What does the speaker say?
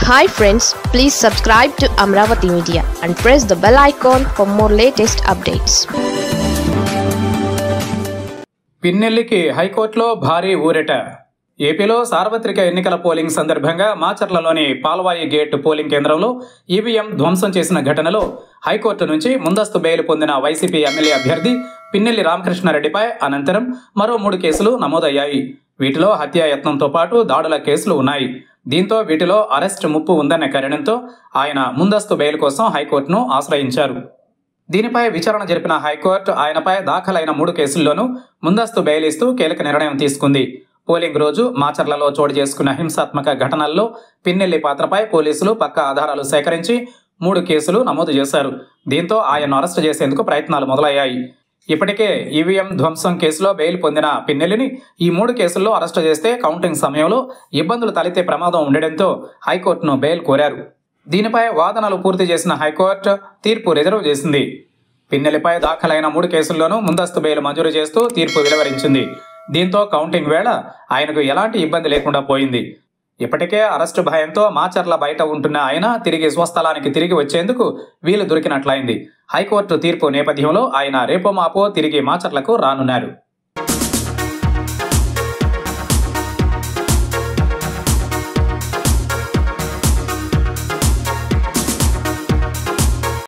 hi friends please subscribe to Amaravati media and press the bell icon for more latest updates పిన్నెల్లికి హైకోర్టులో భారీ ఊరట ఏపీలో సార్వత్రిక ఎన్నికల పోలింగ్ సందర్భంగా మాచర్లలోని పాల్వాయి గేట్ పోలింగ్ కేంద్రంలో ఈవీఎం ధ్వంసం చేసిన ఘటనలో హైకోర్టు నుంచి ముందస్తు బెయిల్ పొందిన వైసీపీ ఎమ్మెల్యే అభ్యర్థి పిన్నెల్లి రామకృష్ణారెడ్డిపై అనంతరం మరో మూడు కేసులు నమోదయ్యాయి వీటిలో హత్యాయత్నంతో పాటు దాడుల కేసులు ఉన్నాయి దీంతో వీటిలో అరెస్ట్ ముప్పు ఉందన్న కారణంతో ఆయన ముందస్తు బెయిల్ కోసం హైకోర్టును ఆశ్రయించారు దీనిపై విచారణ జరిపిన హైకోర్టు ఆయనపై దాఖలైన మూడు కేసుల్లోనూ ముందస్తు బెయిల్ ఇస్తూ కీలక నిర్ణయం తీసుకుంది పోలింగ్ రోజు మాచర్లలో చోటు చేసుకున్న హింసాత్మక ఘటనల్లో పిన్నెల్లి పాత్రపై పోలీసులు పక్క ఆధారాలు సేకరించి మూడు కేసులు నమోదు చేశారు దీంతో ఆయన్ను అరెస్టు చేసేందుకు ప్రయత్నాలు మొదలయ్యాయి ఇప్పటికే ఈవీఎం ధ్వంసం కేసులో బెయిల్ పొందిన పిన్నెల్లిని ఈ మూడు కేసుల్లో అరెస్టు చేస్తే కౌంటింగ్ సమయంలో ఇబ్బందులు తలెత్తే ప్రమాదం ఉండడంతో హైకోర్టును బెయిల్ కోరారు దీనిపై వాదనలు పూర్తి చేసిన హైకోర్టు తీర్పు రిజర్వ్ చేసింది పిన్నెలిపై దాఖలైన మూడు కేసుల్లోనూ ముందస్తు బెయిల్ మంజూరు చేస్తూ తీర్పు వెలువరించింది దీంతో కౌంటింగ్ వేళ ఆయనకు ఎలాంటి ఇబ్బంది లేకుండా పోయింది ఇప్పటికే అరెస్టు భయంతో మాచర్ల బయట ఉంటున్న ఆయన తిరిగి స్వస్థలానికి తిరిగి వచ్చేందుకు వీలు దొరికినట్లయింది హైకోర్టు తీర్పు నేపథ్యంలో ఆయన రేపో మాపో తిరిగి మాచర్లకు రానున్నారు